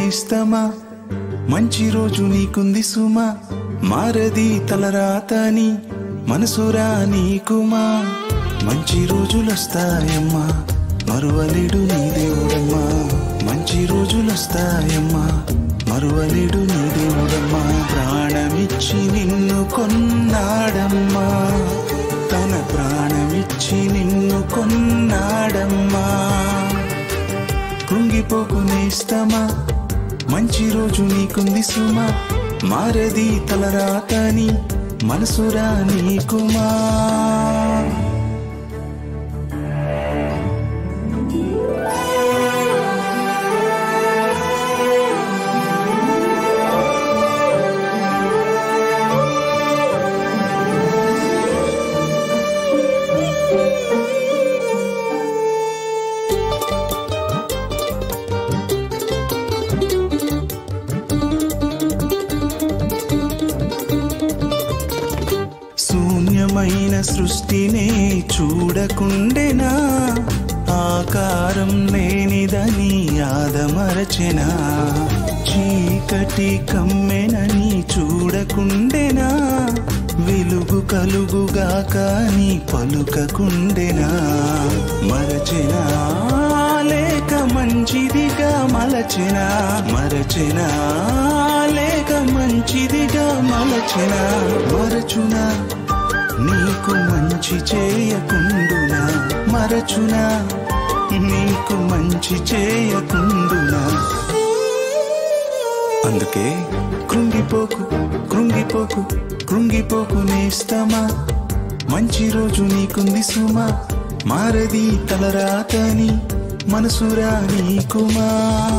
నేస్తమా మంచి రోజు నీకుంది సుమా మారది తలరాతని మనసురా నీకుమా మంచి రోజులొస్తాయమ్మా మరువలేడు నీ దేవుడమ్మా మంచి రోజులొస్తాయమ్మా మరువలేడు నీ దేవుడమ్మా ప్రాణమిచ్చి నిన్ను కొన్నాడమ్మా తన ప్రాణమిచ్చి నిన్ను కొన్నాడమ్మా కృంగిపోకు నేస్తమా మంచి రోజు నీకుంది సుమా మారది తలరాతని మనసురా నీకుమా శూన్యమైన సృష్టినే చూడకుండెనా ఆకారం లేనిదని ఆదమరచెనా చీకటి కమ్మెనని చూడకుండెనా వెలుగు కలుగుగా కాని పలుకకుండెనా మరచెనా లేక మంచిదిగా మలచెనా మరచెనా లేక మంచిదిగా మలచెనా మరచునా నీకు మంచి చేయకుండునా మరచునా నీకు మంచి చేయకుండునా అందుకే కృంగిపోకు కృంగిపోకు కృంగిపోకు నేస్తమా మంచి రోజు నీకుంది సుమా మారది తలరాతని మనసురా నీకుమా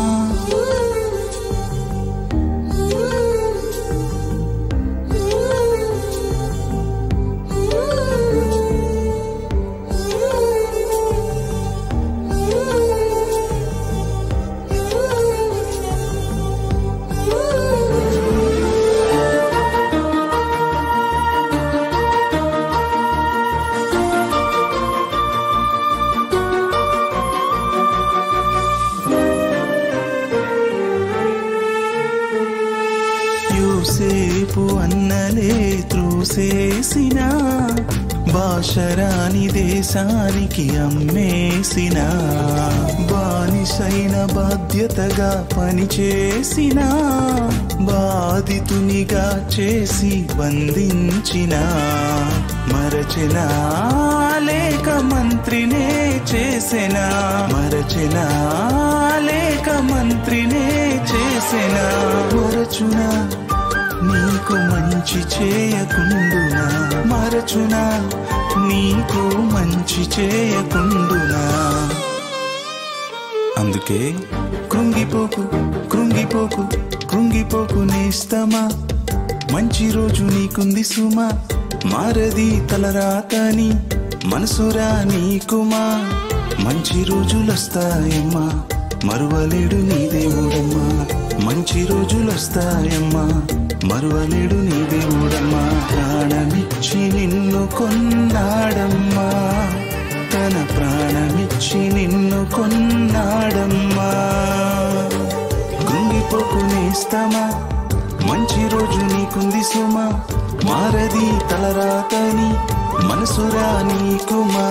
యూసేపు అన్నలే త్రూసేసిన బాషరాని దేశానికి అమ్మేసిన బానిసైన బాధ్యతగా పనిచేసిన బాధితునిగా చేసి బంధించిన మరచెనా లేక మంత్రినే చేసెనా మరచెనా లేక మంత్రినే చేసెనా మరచునా నీకు మంచి చేయకుండునా మరచునా నీకు మంచి చేయకుండునా అందుకే కృంగిపోకు కృంగిపోకు కృంగిపోకు నేస్తమా మంచి రోజు నీకుంది సుమా మారది తలరాతని మనసురా నీకుమా మంచి రోజులొస్తాయమ్మా మరువలేడు నీ దేవుడమ్మా మంచి రోజులొస్తాయమ్మా మరువలేడు నీ దేవుడమ్మా ప్రాణమిచ్చి నిన్ను కొన్నాడమ్మా తన ప్రాణమిచ్చి నిన్ను కొన్నాడమ్మా కృంగిపోకు నేస్తమా మంచి రోజు నీకుంది సుమా మారది తలరాతని మనసురా నీకుమా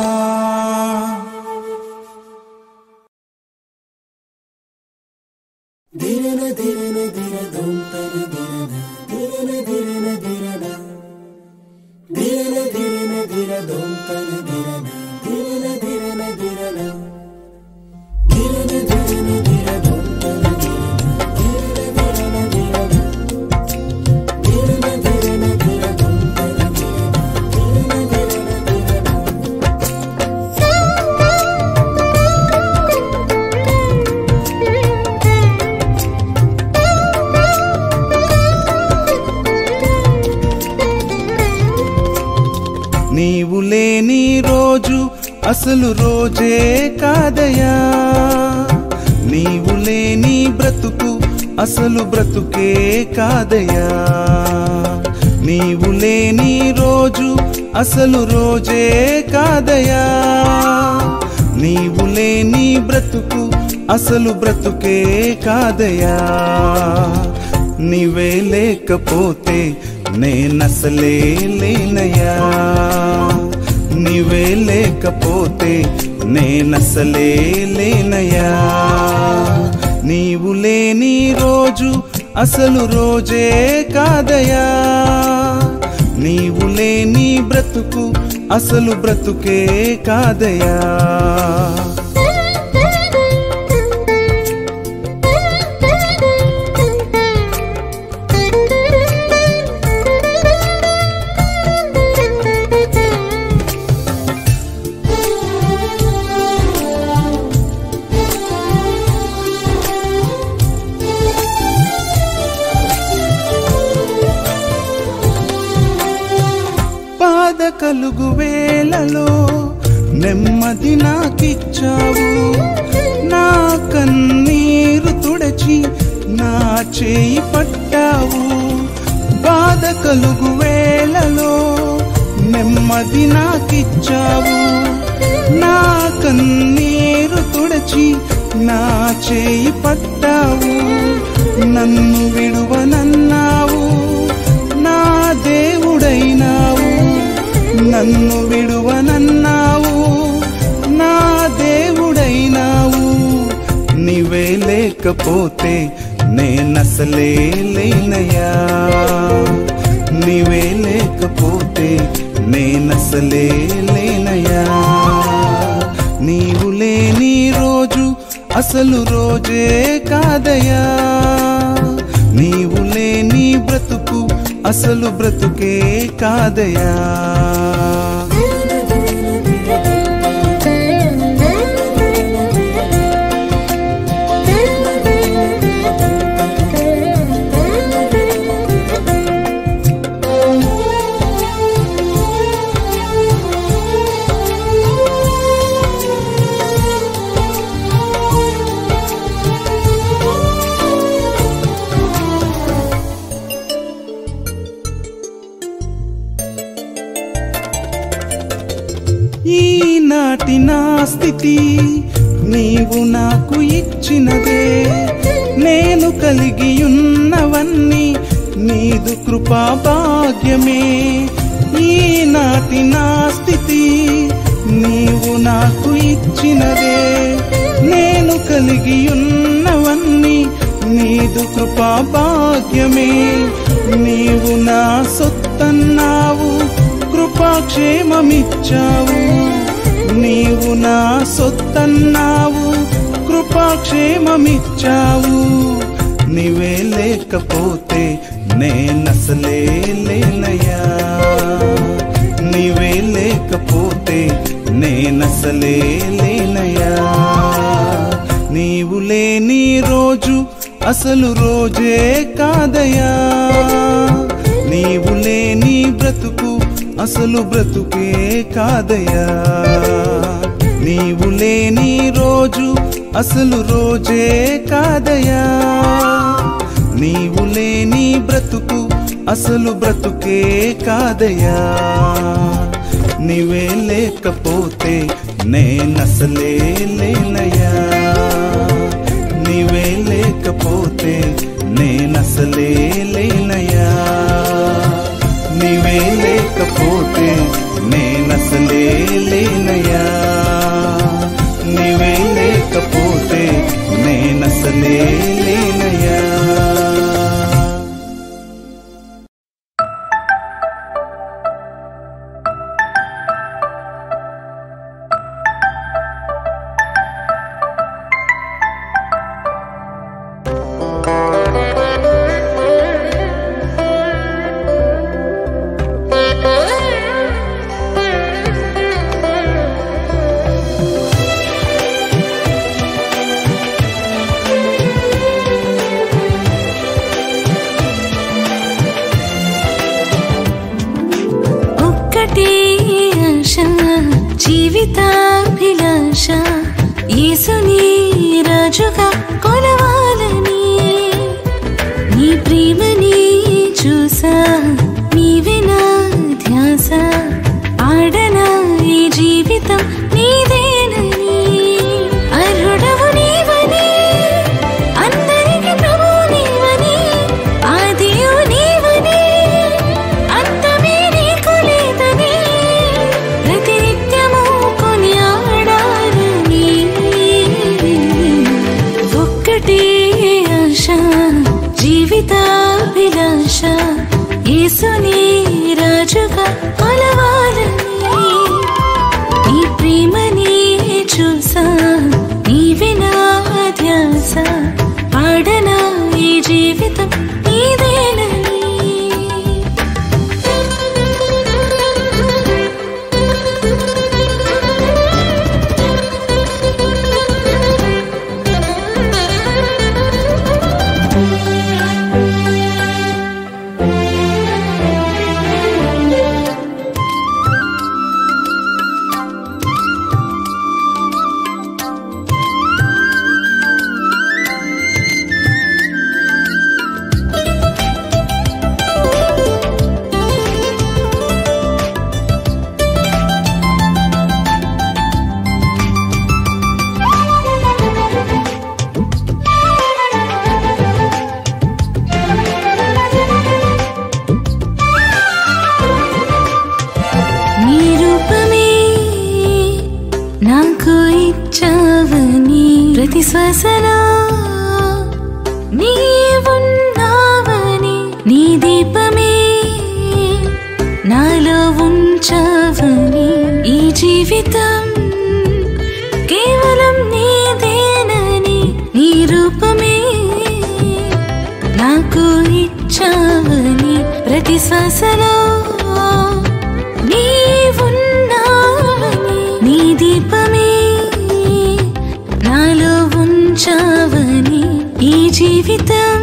నీవు లేని రోజు అసలు రోజే కాదయా నీవు లేని బ్రతుకు అసలు బ్రతుకే కాదయా నీవు లేని రోజు అసలు రోజే కాదయా నీవు లేని బ్రతుకు అసలు బ్రతుకే కాదయా నీవే లేకపోతే నేనసలే లేనయా నీవే లేకపోతే నేనసలే లేనయా నీవు లేని రోజు అసలు రోజే కాదయా నీవు లేని బ్రతుకు అసలు బ్రతుకే కాదయా బాధ కలుగు వేళలో నెమ్మది నాకిచ్చావు నా కన్నీరు తుడచి నా చేయి పట్టావు బాధ కలుగు వేళలో నెమ్మది నాకిచ్చావు నా కన్నీరు తుడచి నా చేయి పట్టావు నన్ను విడువనన్నావు నా దేవుడైనావు నన్ను విడువనన్నావు నా దేవుడైనావు నీవే లేకపోతే నేనసలే లేనయా నీవే లేకపోతే నేనసలే లేనయా నీవు లేని రోజు అసలు రోజే కాదయా నీవు లేని బ్రతుకు అసలు బ్రతుకే కాదయా ఈనాటి నా స్థితి నీవు నాకు ఇచ్చినదే నేను కలిగి ఉన్నవన్నీ నీదు కృపా భాగ్యమే ఈనాటి నా స్థితి నీవు నాకు ఇచ్చినదే నేను కలిగి ఉన్నవన్నీ నీదు కృపా భాగ్యమే నీవు నా సొత్తన్నావు కృపాక్షేమమిచ్చావు నీవు నా సొత్తన్నావు కృపాక్షేమమిచ్చావు నీవే లేకపోతే నేనసలే లేనయా నీవే లేకపోతే నేనసలే లేనయా నీవు లేని రోజు అసలు రోజే కాదయా నీవు లేని బ్రతుకు అసలు బ్రతుకే కాదయా నీవు లేని రోజు అసలు రోజే కాదయా నీవు లేని బ్రతుకు అసలు బ్రతుకే కాదయా నీవే లేకపోతే నేనసలే లేనయా నీవే లేకపోతే నేనసలే లేనయా నీవే లేకపోతే నేనసలే లేనయా నీవే లేకపోతే నేనసలే లేనయా యేసుని రాజుగా కొలవాలని నీ ప్రేమని చూసా నీవే నా ధ్యాస పాడనా ఈ జీవితం నీదేనని నీ రూపమే నాకు ఇచ్చావని ప్రతి శ్వాసలో నీ ఉన్నావని నీ దీపమే నాలో ఉంచావని ఈ జీవితం కేవలం నీదేనని నీ రూపమే నాకు ఇచ్చావని ప్రతి శ్వాసలో నీవున్నావని నీ దీపమే నాలో ఉంచావని ఈ జీవితం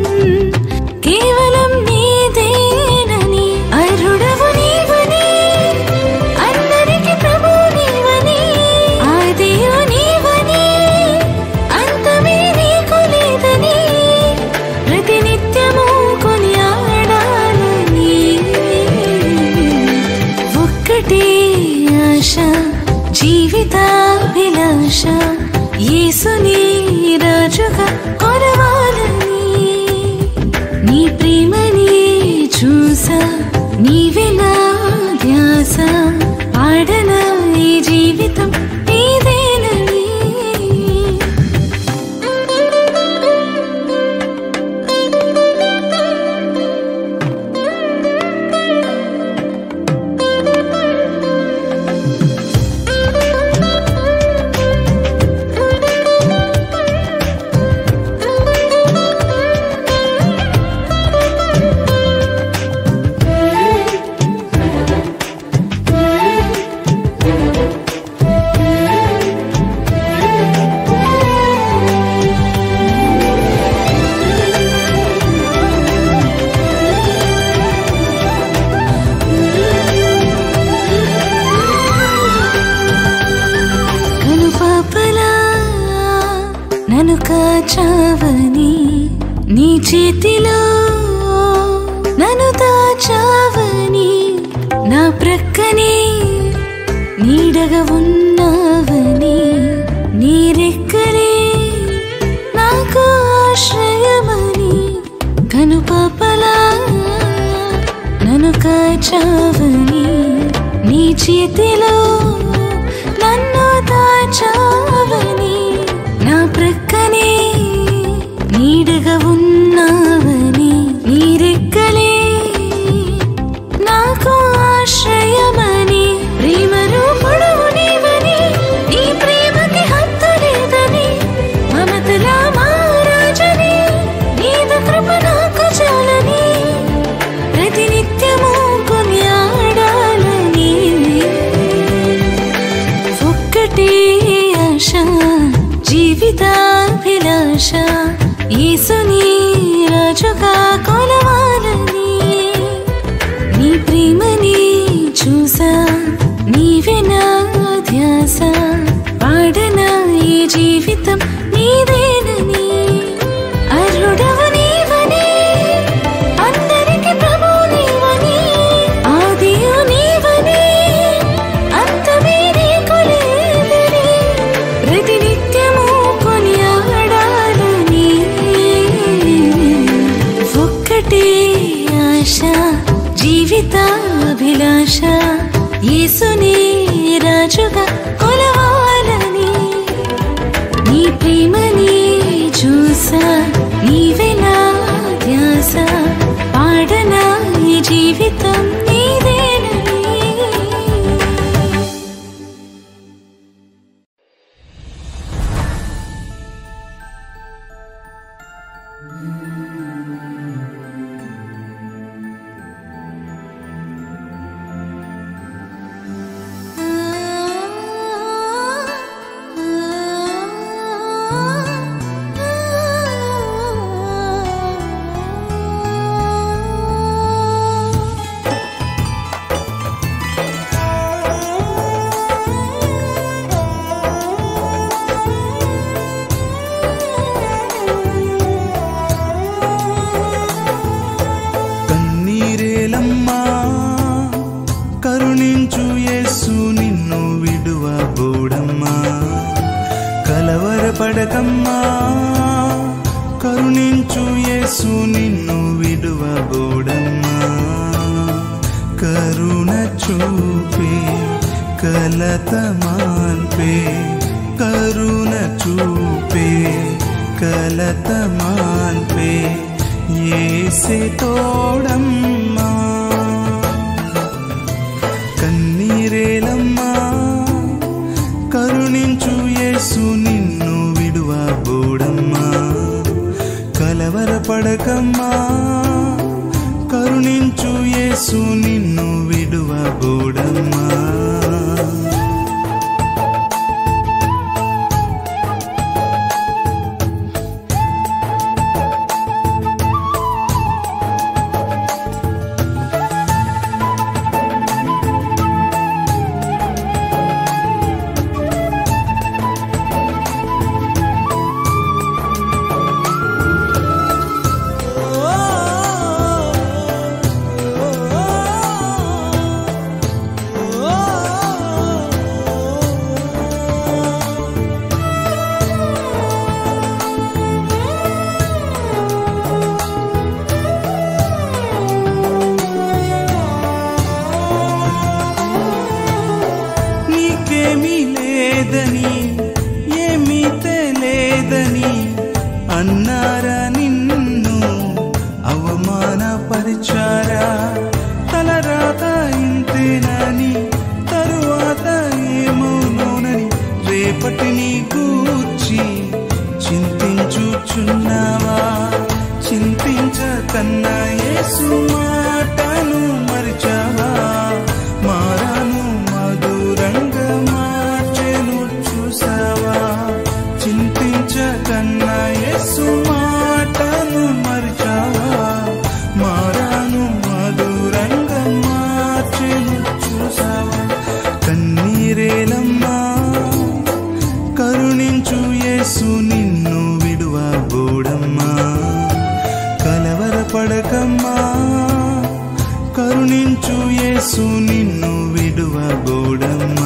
కేవలం నీదేనని అరుడవు నీవని అందరికి ప్రభు నీవని ఆదియు నీవని అంతమే నీకు లేదని ప్రతినిత్యము కొనియాడాలని ఒక్కటే ఆశ జీవితాభిలాష యేసుని రాజుగా కొరవాలని నీ ప్రేమని చూసా నీవే నా ధ్యాస పాడనా ఈ జీవితం నీదేనని కను పాపలా నన్ను కాచావని నీ చేతిలో నన్ను దాచావని నా ప్రక్కనే నీడగా ఉన్నావని నీ రెక్కలే నాకు ఆశ్రయమని కను పాపలా నన్ను కాచావని నీ చేతిలో నన్ను దాచావని నా ప్రక్కనే నీడగా ఉన్నావని నీ రెక్కలే నాకు ఆశ్రయమని ప్రేమను పొడవు నీవని నీ ప్రేమకి హద్దు లేదని మమతలా మారాజని నీదు కృప నాకు చాలని ప్రతినిత్యము కొనియాడాలని ఒక్కటే ఆశ జీవితాభిలాష యేసుని రాజుగా కొలవాలని నీ ప్రేమని చూసా నీవే నా ధ్యాస పాడనా ఈ జీవితం నీదేనని అరుడవు నీవని అందరికి ప్రభు నీవని ఆదియు నీవని అంతమే నీకు లేదని ప్రతినిత్యము కొనియాడాలని ఒక్కటే ఆశ జీవితాభిలాష యేసుని రాజుగా కొలవాలని నీ ప్రేమని చూసా నీవే నా ధ్యాస పాడనా ఈ జీవితం యేసు నిన్ను విడువబోడమ్మా కరుణ చూపే కలత మాన్పే కరుణ చూపే కలత మాన్పే ఏసే తోడమ్మా కన్నీరేలమ్మా కరుణించు యేసు నిన్ను విడువబోడమ్మా కలవరపడకమ్మా కరుణించు యేసు నిన్ను విడువబోడమ్మా నీకేమీ లేదని ఏమీ తెలియదని అన్నారా నిన్ను అవమానపరిచారా తలరాత ఇంతేనని తరువాత ఏమోనోనని రేపటిని గూర్చి చింతించుచున్నావా చింతించకన్నా యేసు మాటను మరిచావా మారాను మధురంగా మార్చెను చూసావా చింతించకన్నా యేసు మాటను మరిచావా మారాను మధురంగా మార్చెను చూసావా కన్నీరేలమ్మా కరుణించు యేసు నిన్ను విడువబోడమ్మా కలవరపడకమ్మా కరుణించు యేసు నిన్ను విడువబోడమ్మా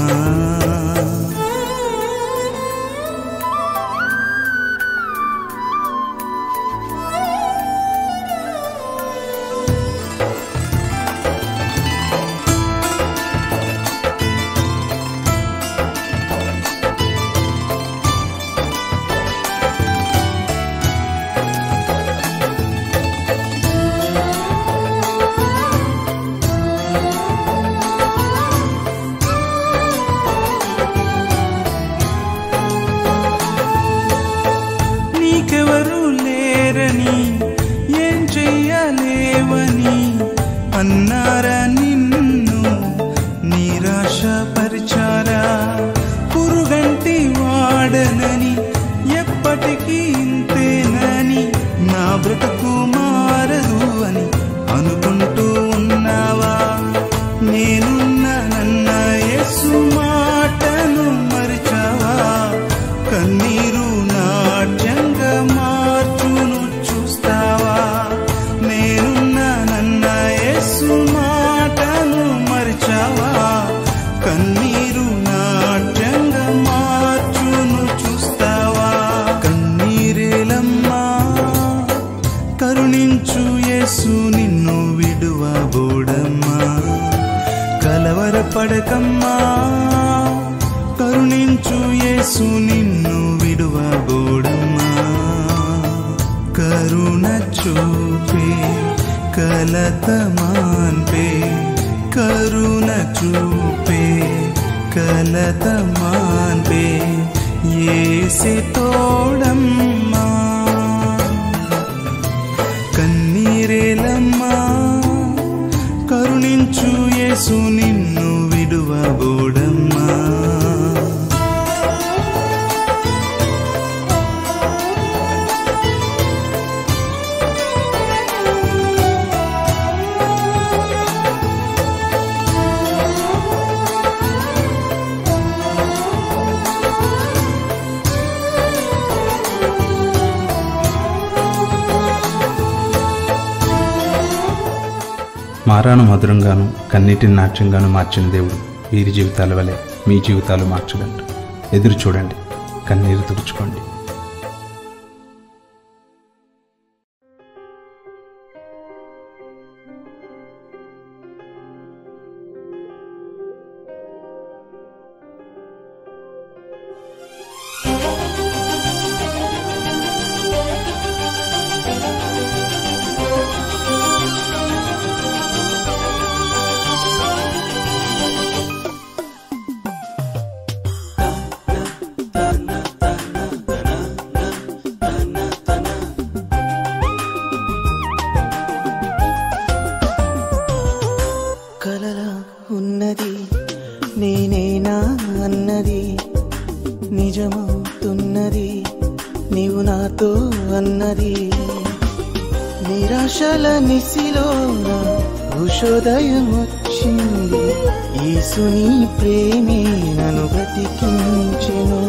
నీకెవరు లేరని ఏం చెయ్యలేవని అన్నారా నిన్ను నిరాశపరిచారా పురుగంటి వాడనని ఎప్పటికీ ఇంతేనని నా బ్రతుకు మారదు అని అనుకుంటూ ఉన్నావా నేనున్నానన్న యేసు మాటను మరిచావా కన్నీరు నాట్యంగా మార్చును చూస్తావా నేనున్నానన్న యేసు మాటను మరిచావా కన్నీరు నాట్యంగా మార్చును చూస్తావా కన్నీరేలమ్మా కరుణించు యేసు నిన్ను విడువబోడమ్మా కలవరపడకమ్మా కరుణించు యేసు నిన్ను విడువబోడమ్మా కరుణ చూపే కలత మాన్పే కరుణ చూపే కలత మాన్పే ఏసి తోడమ్మా కన్నీరేలమ్మా కరుణించు యేసు నిన్ను విడువబోడమ్మా మారాను మధురంగాను కన్నీటిని నాట్యంగాను మార్చిన దేవుడు వీరి జీవితాల వలె మీ జీవితాలు మార్చగలరు ఎదురు చూడండి కన్నీరు తుడుచుకోండి నిరాశల నిసిలోన ఉషోదయం వచ్చింది యేసుని ప్రేమే నన్ను బ్రతికించెను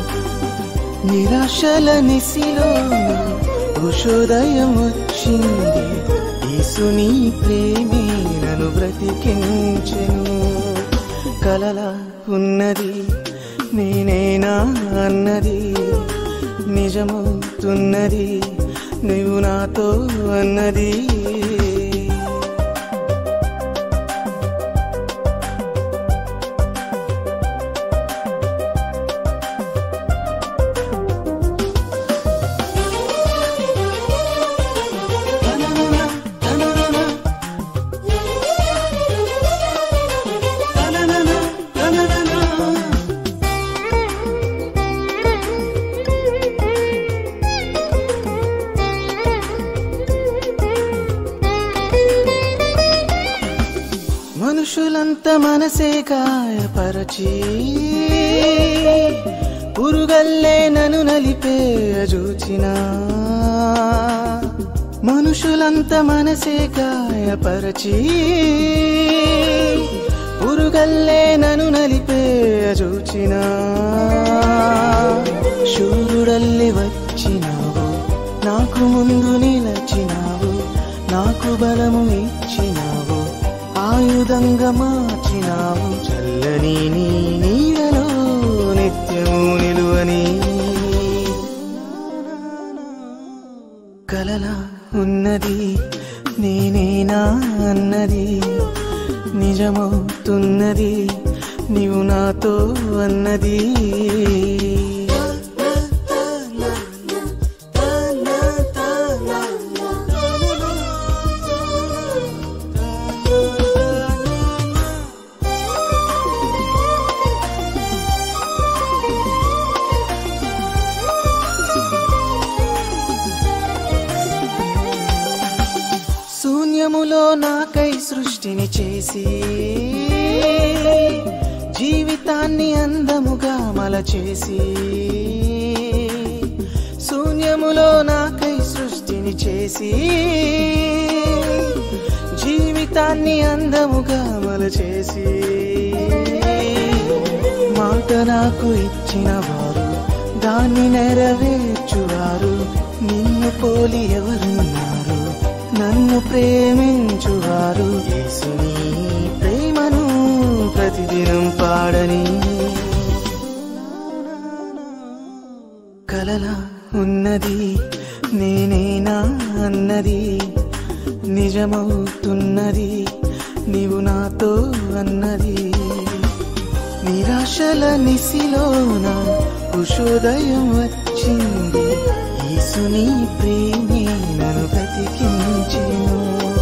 నిరాశల నిసిలోన ఉషోదయం వచ్చింది యేసుని ప్రేమే నన్ను బ్రతికించెను కలల ఉన్నది నేనేనా అన్నది నిజమవుతున్నది నీవు నాతో అన్నది మనుషులంత మనసే గాయపరచి పురుగల్లే నన్ను నలిపే జూచిన మనుషులంత మనసే గాయపరచి పురుగల్లే నన్ను నలిపే జూచిన శూరుడల్లి వచ్చినావు నాకు ముందు నిలచినావు నాకు బలము ఇచ్చినావు ఆయుధంగా మార్చినావు చల్లని నీ నీడలో నిత్యము నిలువని కలల ఉన్నది నేనేనా అన్నది నిజమవుతున్నది నీవు నాతో అన్నది శూన్యములో నాకై సృష్టిని చేసి జీవితాన్ని అందముగా మలచేసి శూన్యములో నాకై సృష్టిని చేసి జీవితాన్ని అందముగా మలచేసి మాట నాకు ఇచ్చిన వారు దాన్ని నెరవేర్చువారు నిన్ను పోలి ఎవరున్నారు నన్ను ప్రేమించువారు యేసుని ప్రేమను ప్రతిదినం పాడని కలల ఉన్నది నేనేనా అన్నది నిజమవుతున్నది నీవు నాతో అన్నది నిరాశల నిసిలోన కుశోదయం వచ్చింది యేసుని ప్రేమే నన్ను బ్రతికించెను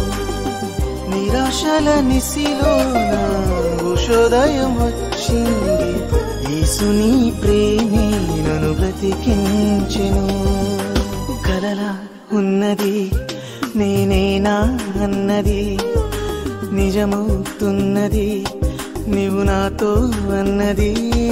నిరాశల నిసిలోన కుశోదయం వచ్చింది యేసుని ప్రేమే నన్ను బ్రతికించెను కలల ఉన్నది నేనేనా అన్నది నిజమవుతున్నది నీవు నాతో అన్నది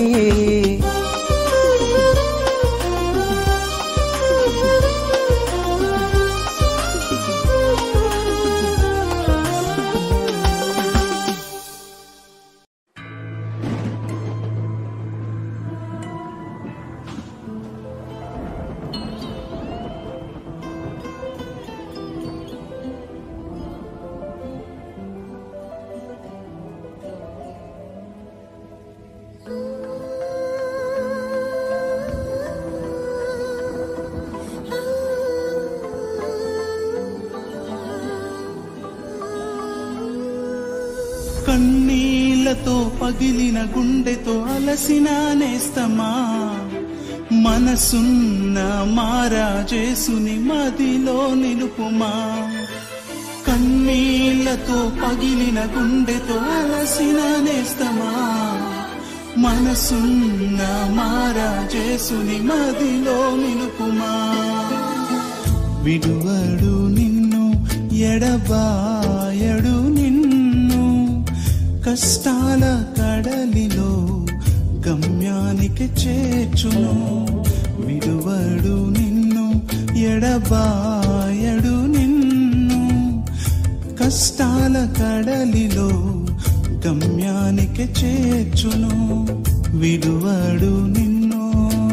కన్నీళ్లతో పగిలిన గుండెతో అలసిన నేస్తమా మనసున్న మారాజేసుని మదిలో నిలుపుమా కన్నీళ్లతో పగిలిన గుండెతో అలసిన నేస్తమా మనసున్న మారాజేసుని మదిలో నిలుపుమా విడువడు నిన్ను ఎడబాయడు నిన్ను కష్టాల కడలిలో గమ్యానికి చేర్చును విడువడు నిన్ను ఎడబాయడు నిన్ను కష్టాల కడలిలో గమ్యానికి చేర్చును విడువడు నిన్ను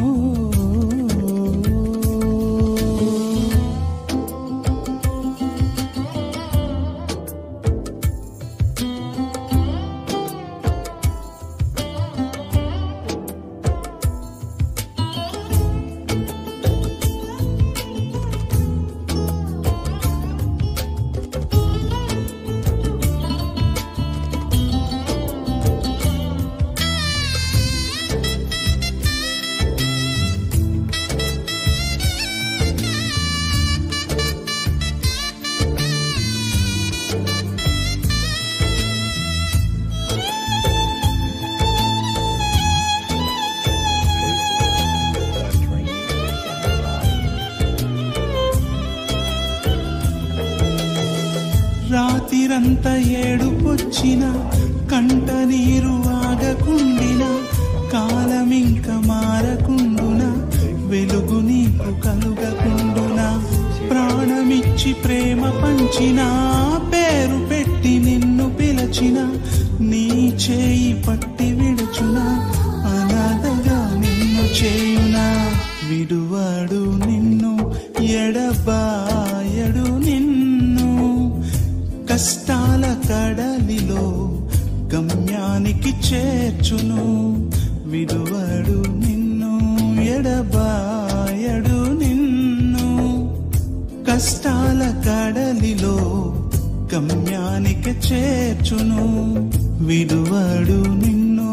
రాతిరంతా ఏడుపొచ్చిన కంట నీరు ఆగకుండిన కాలమింక మారకుండున వెలుగు నీకు కలుగకుండున ప్రాణమిచ్చి ప్రేమ పంచిన పేరు పెట్టి నిన్ను పిలచిన నీ చేయి పట్టి విడుచున అనాథగా నిన్ను చేయునా విడువాడు నిన్ను ఎడబాయడు నిన్ను కష్టాల కడలిలో గమ్యానికి చేర్చును విడువడు నిన్ను ఎడబాయడు నిన్ను కష్టాల కడలిలో గమ్యానికి చేర్చును విడువడు నిన్ను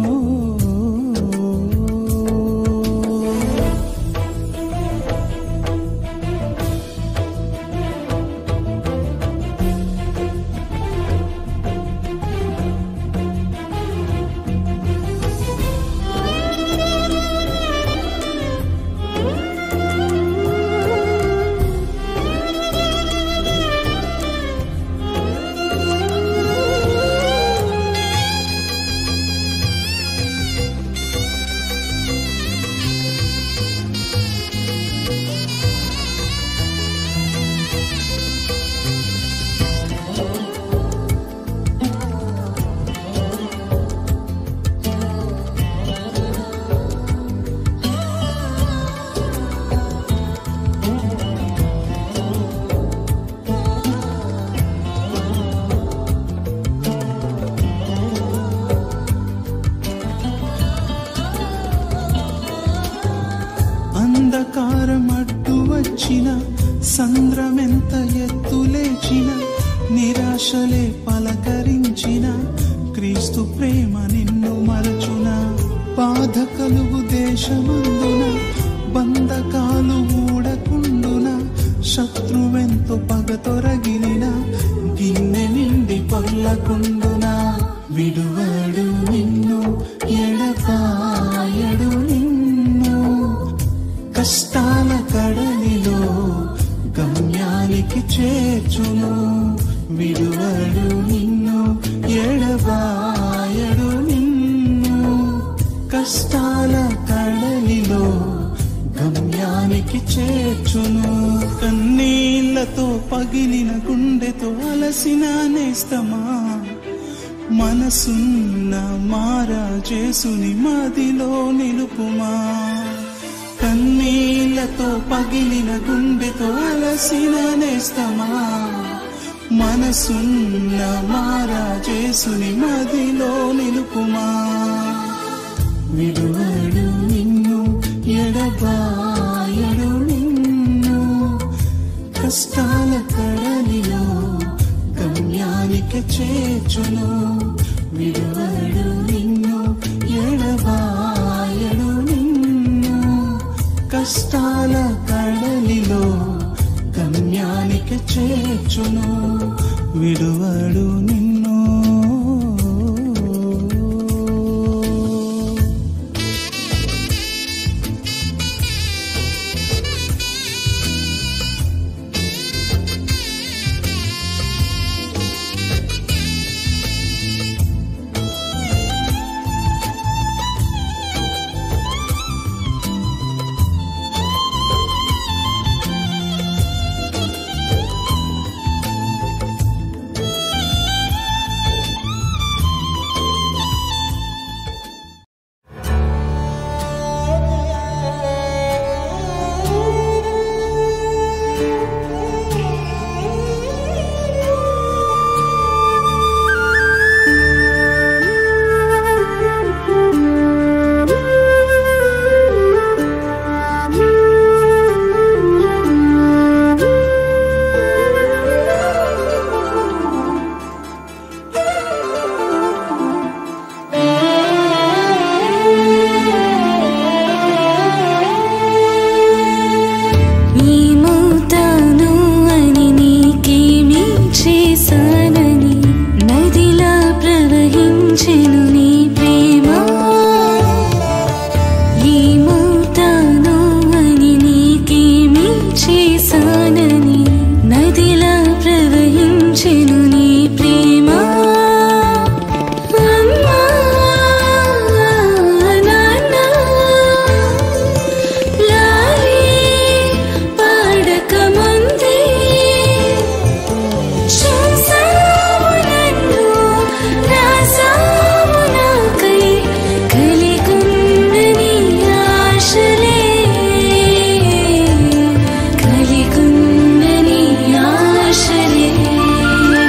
అంధకారం అడ్డు వచ్చిన సంద్రమెంత ఎత్తులేచిన నిరాశలే పలకరించిన క్రీస్తు ప్రేమ నిన్ను మరచున బాధ కలుగు దేశమందున బంధకాలు ఊడకుండున శత్రువెంతో పగతొరగిలిన గిన్నె నిండి పొల్లకుండున విడువడు నిన్ను ఎడపాయడు నిన్ను కష్టాల కడలిలో గమ్యానికి చేర్చును విడువడు నిన్ను ఎడబాయడు నిన్ను కష్టాల కడలిలో గమ్యానికి చేర్చును కన్నీళ్లతో పగిలిన గుండెతో అలసిన నేస్తమా మనసున్న మారా చేసుని మదిలో నిలుపుమా కన్నీళ్లతో పగిలిన గుండెతో అలసిన నేస్తమా మనసున్న మారా చేసుని మదిలో నిలుపుమా విడువడు నిన్ను ఎడబాయడు నిన్ను కష్టాల కడలిలో గమ్యానికి చేర్చును విడువడు నిన్ను ఎడబాయడు నిన్ను కష్టాల కడలిలో గమ్యానికి చేర్చును విడువడు నిన్ను పంచెను నీ ప్రేమ అమ్మా నాన్న లాలి పాడక ముందే చూసావు నన్ను రాసావు నాకై కలిగున్న నీ ఆశలే కలిగున్న నీ ఆశలే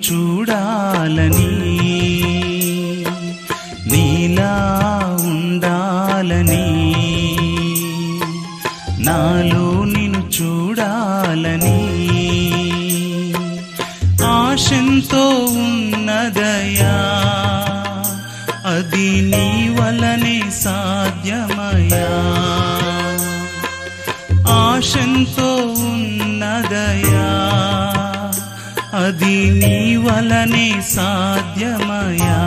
చూడాలని నీలా ఉండాలని నాలో నిన్ను చూడాలని ఆశంతో ఉన్నదయా అది నీ వలనే సాధ్యమయా ఆశంతో ఉన్నదయా అది నీ వలనే సాధ్యమయా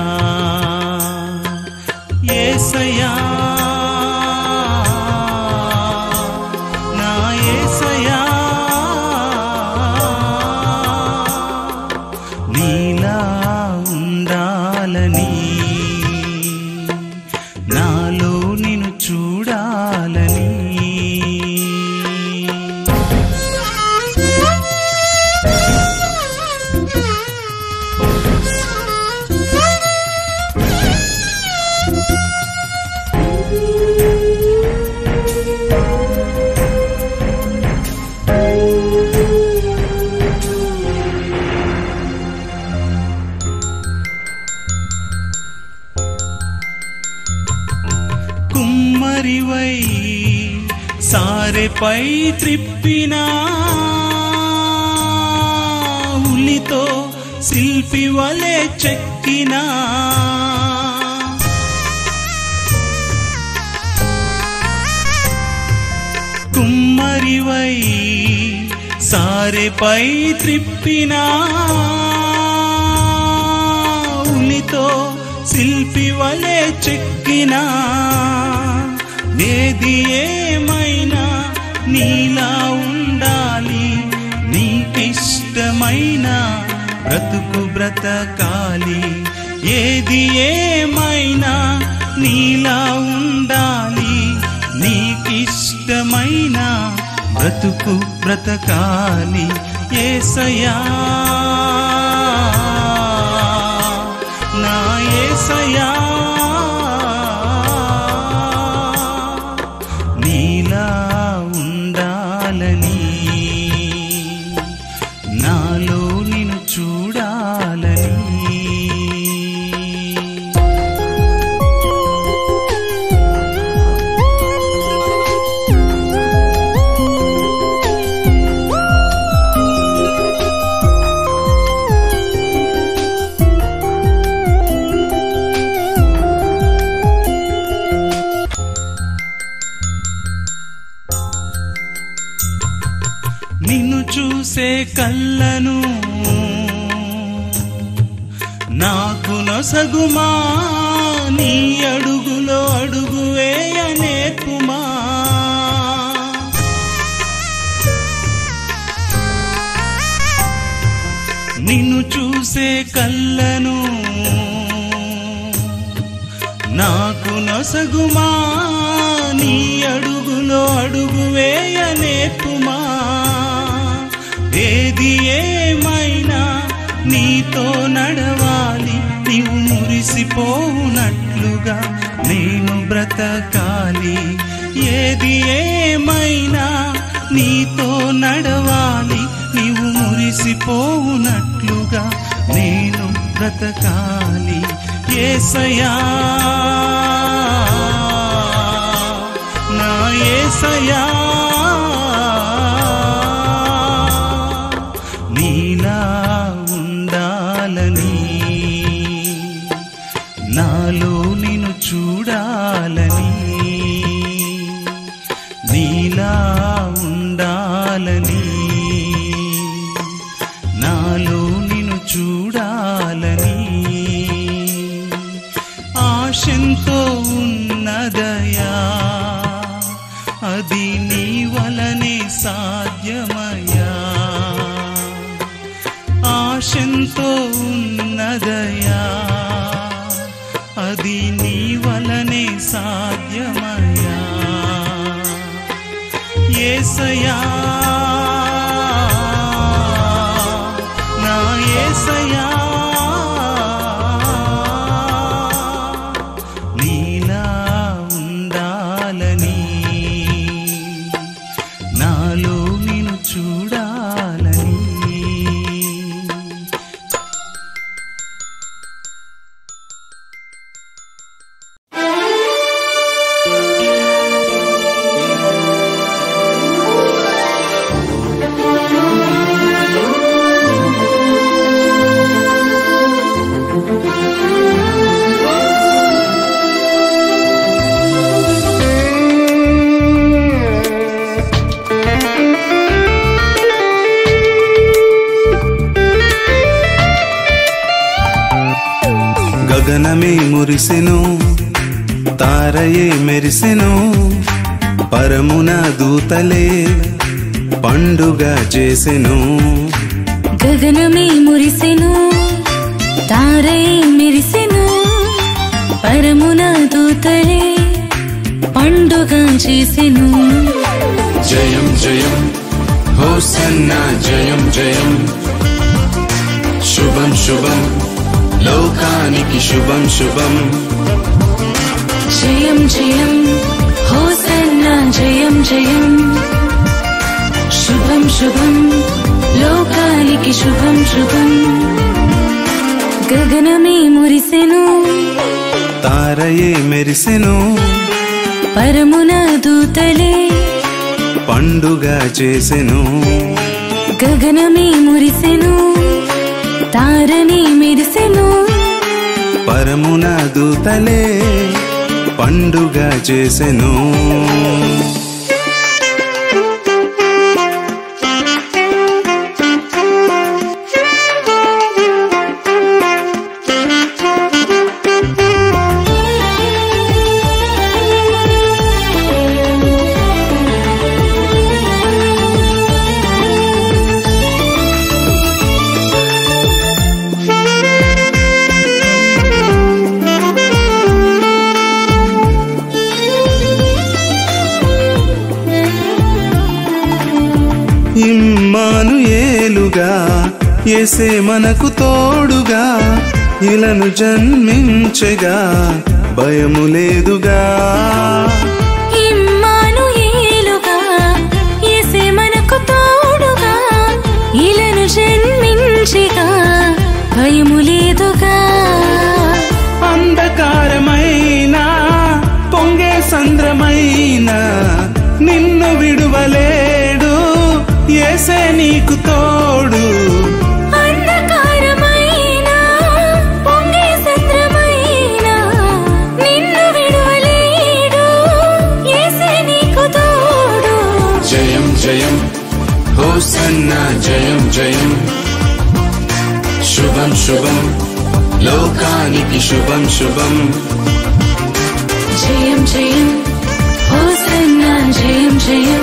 ఏసయా నా ఏసయా నీలా ఉండాలని నాలో నిన్ను చూడాలని కుమ్మరివై సారెపై త్రిప్పినా ఉలితో శిల్పి వలె చెక్కినా కుమ్మరివై సారెపై త్రిప్పినా ఉలితో శిల్పి వలె చెక్కినా ఏది ఏమైనా నీలా ఉండాలి నీకిష్టమైన బ్రతుకు బ్రతకాలి ఏది ఏమైనా నీలా ఉండాలి నీకిష్టమైన బ్రతుకు బ్రతకాలి ఏసయా నా ఏసయా నీలా ఉండాలని నాలో నిన్ను చూడాలని నిన్ను చూసే కళ్ళను నాకు నొసగుమా నీ అడుగులో అడుగు వేయ నేర్పుమా నిన్ను చూసే కళ్ళను నాకు నొసగుమా నీ అడుగులో అడుగు వేయ నేర్పుమా ఏది ఏమైనా నీతో నడవాలి నీవు మురిసిపోనట్లుగా నేను బ్రతకాలి ఏది ఏమైనా నీతో నడవాలి నీవు మురిసిపోవునట్లుగా నేను బ్రతకాలి ఏసయా నా ఏసయా నీలా ఉండాలని నాలో నిన్ను చూడాలని నీలా ఉండాలని నాలో నిన్ను చూడాలని ఆశంతో ఉన్నదయా అది నీ వలనే సాధ్యమయ్యా ఆశంతో ఉన్నదయా అది నీ వలనే సాధ్యమయ్యా ఏసయా నా ఏసయా నీలా ఉండాలని నాలో నిన్ను చూడాలని గగనమే మురిసెను తారయే మెరిసెను పరమున దూతలే పండుగ చేసెను గగనమే మురిసెను తారై మెరిసెను పరమున దూతలే పండుగ చేసెను జయం జయం హోసన్న జయం జయం శుభం శుభం లోకానికి శుభం శుభం జయం జయం హోసన్న జయం జయం శుభం శుభం లోకానికి శుభం శుభం గగనమే మురిసెను తారయే మెరిసెను పరమున దూతలే పండుగ చేసెను గగనమే మురిసెను తారని మెరిసెను పరమున దూతలే పండుగ చేసెను ఇమ్మాను ఏలుగా ఎసే మనకు తోడుగా ఇలను జన్మించగా భయము లేదుగా ఇమ్మానుయేలుగా యేసే మనకు తోడుగా ఇలను జన్మించిగా భయము లేదుగా అంధకారమైన పొంగే సంద్రమైన నిన్ను విడువలేడు ఎసే నీకు తోడు అంధకారమైన పొంగే సంద్రమైన నిన్ను విడువలేడు యేసే నీకు తోడు జయం జయం హోసన్న జయం జయం శుభం శుభం లోకానికి శుభం శుభం జయం జయం హోసన్న జయం జయం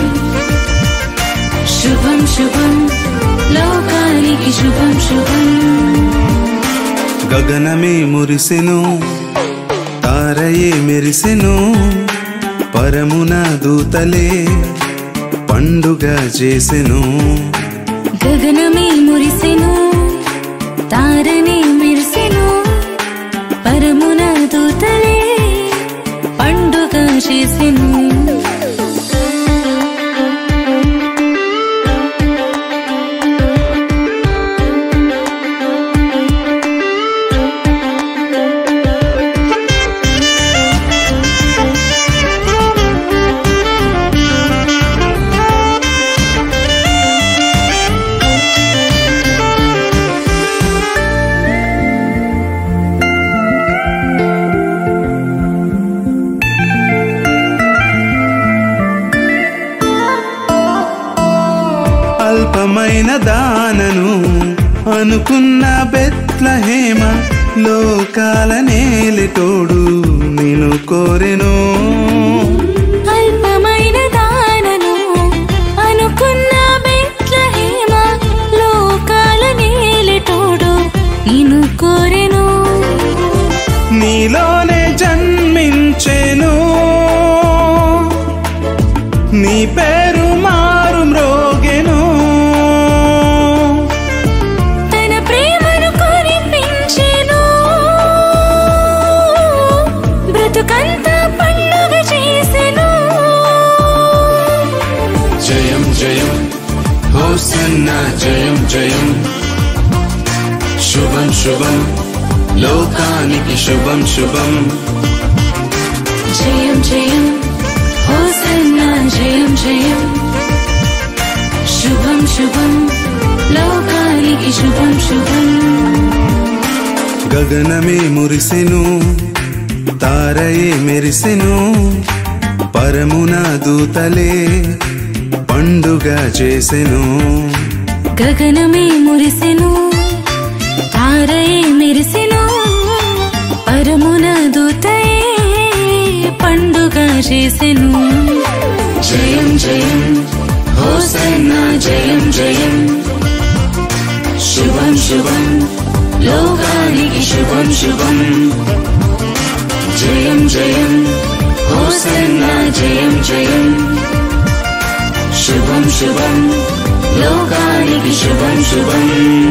శుభం శుభం లోకానికి శుభం శుభం గగనమే మురిసెను తారయే మెరిసెను పరమున దూతలే పండుగ చేసెను గగనమే మురిసెను తారనే మెరిసెను పరమున దూతలే పండుగ చేసెను అల్పమైన దానను అనుకున్న బెత్లహేమ లోకాల నేలితోడు నేను కోరెను అల్పమైన దానను అనుకున్న బెత్లహేమ లోకాల నేలటోడు నిన్ను కోరెను నీలోనే జన్మించెను నీ పేరు మారు మ్రోగెను తన ప్రేమను కురిపించెను బ్రతుకంతా పండుగ చేసెను జయం జయం హోసన్న జయం జయం శుభం శుభం లోకానికి శుభం శుభం జయం జయం హోసన్న జయం జయం శుభం శుభం లోకానికి శుభం శుభం గగనమే మురిసెను తారయే మెరిసెను పరమున దూతలే పండుగ చేసెను గగనమే మురిసెను తారయే మెరిసెను చేసెను జయం జయం హోసన్నా జయం జయం శుభం శుభం లోకానికి శుభం శుభం జయం జయం హోసన్నా జయం జయం శుభం శుభం లోకానికి శుభం శుభం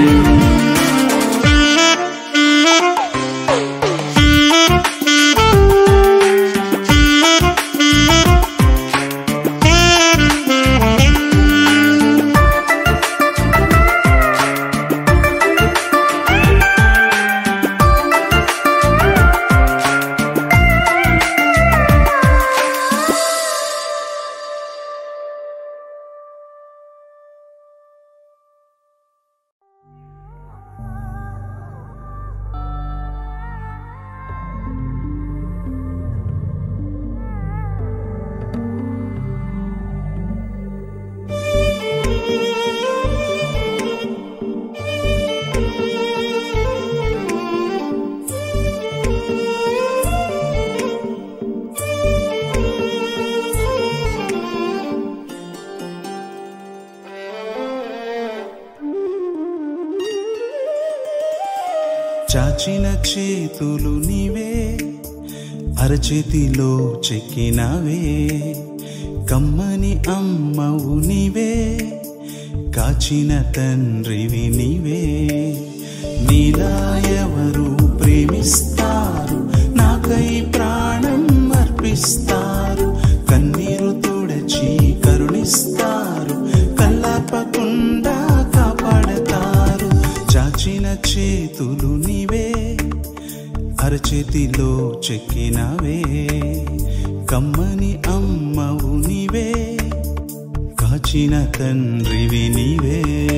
చాచిన చేతులు నీవే అరచేతిలో చెక్కినావే కమ్మని అమ్మవు నీవే కాచిన తండ్రివి నీవే నీలా ఎవరు ప్రేమిస్తారు నాకై ప్రాణం అర్పిస్తారు కన్నీరు తుడచి కరుణిస్తారు కల్లాపకుండా కాపాడతారు చాచిన చేతులు నీవే అరచేతిలో చెక్కినావే కమ్మని అమ్మవు నీవే కాచిన తండ్రివి నీవే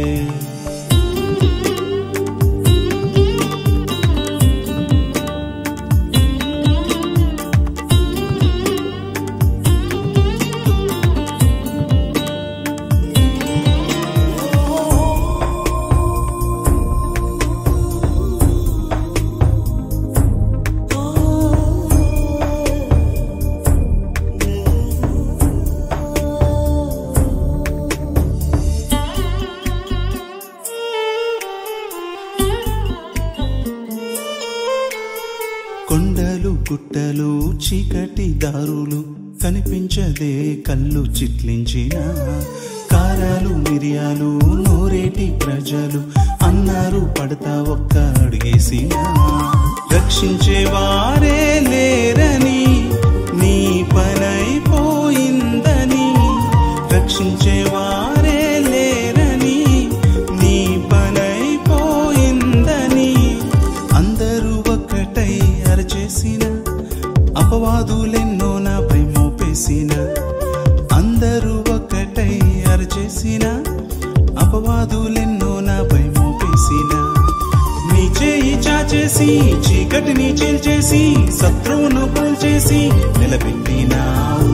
కొండలు గుట్టలు చీకటి దారులు కనిపించదే కళ్ళు చిట్లించిన కారాలు మిరియాలు నోరేటి ప్రజలు అన్నారు పడతా ఒక్క అడిగేసిన రక్షించే వారే లేరని నీ పనైపోయిందని రక్షించే వారే లేరని నీ పనైపోయిందని అందరూ ఒక్కటై అరచేసిన అపవాదులెన్నో నాపై మోపేసిన అందరూ ఒక్కటై అరచేసిన అపవాదులెన్నో నాపై మోపేసిన నీ చేయి చాచేసి చీకటిని చీల్చేసి శత్రువును కూల్చేసి నిలబెట్టినావు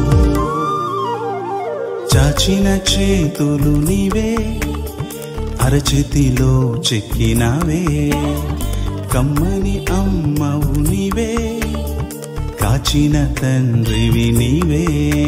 చాచిన చేతులు నీవే అరచేతిలో చెక్కినావే కమ్మని అమ్మవు నీవే కాచిన తండ్రివి నీవే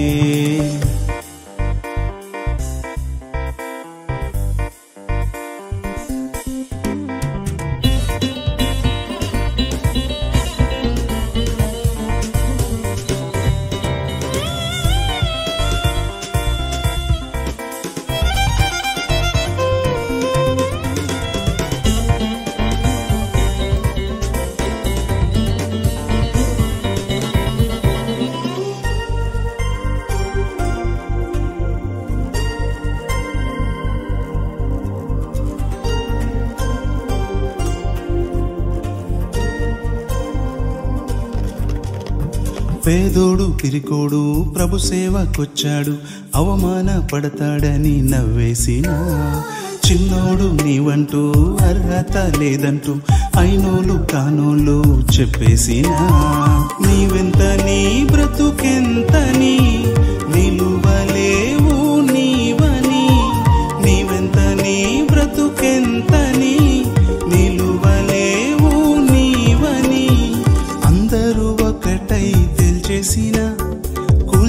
పేదోడు పిరికోడు ప్రభు సేవకొచ్చాడు అవమాన పడతాడని నవ్వేసిన చిన్నోడు నీవంటూ అర్హత లేదంటూ అయినోలు కానోలు చెప్పేసిన నీవెంత నీ బ్రతుకెంతని నిలువలేవు నీవని నీవెంత నీ బ్రతుకెంతని నిలువలేవు నీవని అందరూ ఒకటై తెలిచేసిన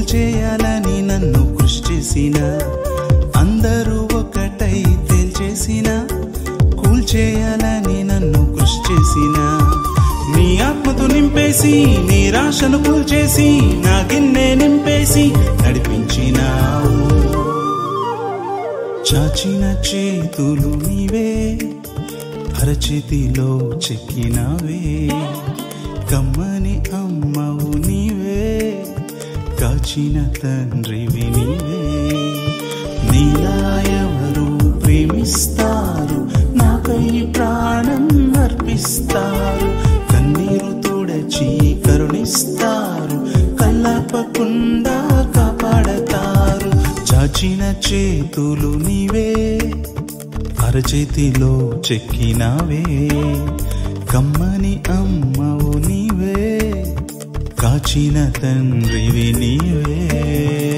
చేసిన నీ ఆత్మతో నింపేసి నిరాశను కూల్చేసి నా గిన్నె నింపేసి నడిపించినావు చాచిన చేతులు నీవే అరచేతిలో చెక్కినావే కమ్మని అమ్మవు నీవే కాచిన తండ్రివి నీవే నీలా ఎవరు ప్రేమిస్తారు నాకై ప్రాణం అర్పిస్తారు కన్నీరు తుడచి కరుణిస్తారు కల్లపకుండా కాపాడతారు చాచిన చేతులు నీవే అరచేతిలో చెక్కినావే కమ్మని అమ్మవు నీవే కాచిన తండ్రివి నీవే